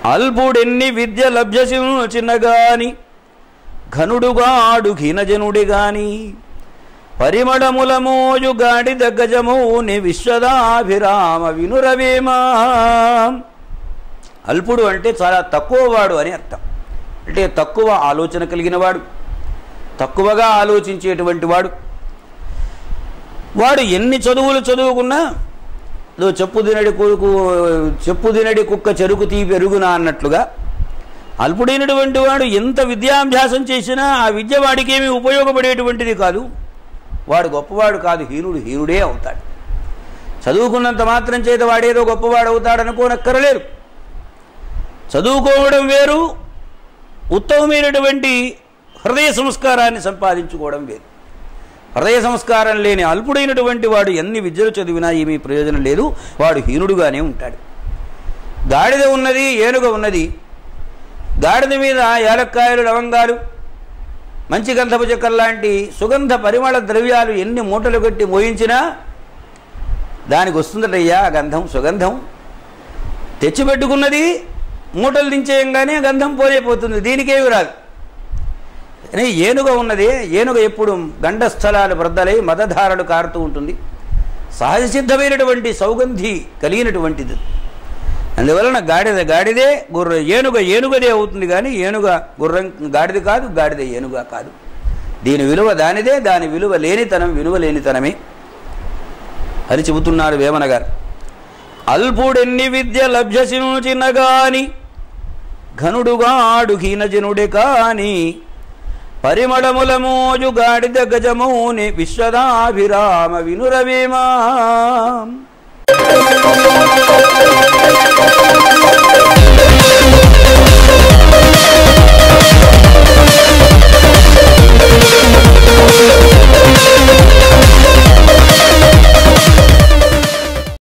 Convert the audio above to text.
అల్పుడెన్ని విద్య లభ్యసిను చిన్నగాని ఘనుడుగాడు ఘీనజనుడి గాని పరిమళముల మోజు గాడి దగ్గజమౌని విశ్వదాభిరామ వినురవేమా అల్పుడు అంటే చాలా తక్కువ వాడు అని అర్థం అంటే తక్కువ ఆలోచన కలిగిన వాడు తక్కువగా ఆలోచించేటువంటి వాడు వాడు ఎన్ని చదువులు చదువుకున్నా ఏదో చెప్పు తినడి కొడుకు చెప్పు తినడి కుక్క చెరుకు తీ పెరుగునా అన్నట్లుగా అల్పుడైనటువంటి వాడు ఎంత విద్యాభ్యాసం చేసినా ఆ విద్య వాడికి ఏమీ ఉపయోగపడేటువంటిది కాదు వాడు గొప్పవాడు కాదు హీనుడు హీనుడే అవుతాడు చదువుకున్నంత మాత్రం చేత వాడేదో గొప్పవాడు అవుతాడు అనుకోనక్కరలేరు చదువుకోవడం వేరు ఉత్తమమైనటువంటి హృదయ సంస్కారాన్ని సంపాదించుకోవడం వేరు హృదయ సంస్కారం లేని అల్పుడైనటువంటి వాడు ఎన్ని విద్యలు చదివినా ఏమీ ప్రయోజనం లేదు వాడు హీనుడుగానే ఉంటాడు గాడిద ఉన్నది ఏనుగ ఉన్నది గాడిద మీద యాలక్కాయలు లవంగాలు మంచి గంధపు చెక్కలు లాంటి సుగంధ పరిమళ ద్రవ్యాలు ఎన్ని మూటలు కట్టి మోయించినా దానికి వస్తుందటయ్యా ఆ గంధం సుగంధం తెచ్చిపెట్టుకున్నది మూటలు దించేయంగానే ఆ గంధం పోనే పోతుంది దీనికేమి రాదు కానీ ఏనుగ ఉన్నది ఏనుగ ఎప్పుడు గండస్థలాలు వృద్ధలై మదధారలు కారుతూ ఉంటుంది సహజ సిద్ధమైనటువంటి సౌగంధి కలిగినటువంటిది అందువలన గాడిద గాడిదే గుర్ర ఏనుగ ఏనుగదే అవుతుంది కానీ ఏనుగ గుర్రం గాడిద కాదు గాడిద ఏనుగ కాదు దీని విలువ దానిదే దాని విలువ లేనితనం విలువ లేనితనమే అని చెబుతున్నారు వేమన గారు అల్పుడెన్ని విద్య లభ్యసిను చిన్నగాని ఘనుడుగాడు హీనజనుడే కాని పరిమళముల మోజు గాడిద గజమౌని విశ్వదాభిరామ వినురవేమా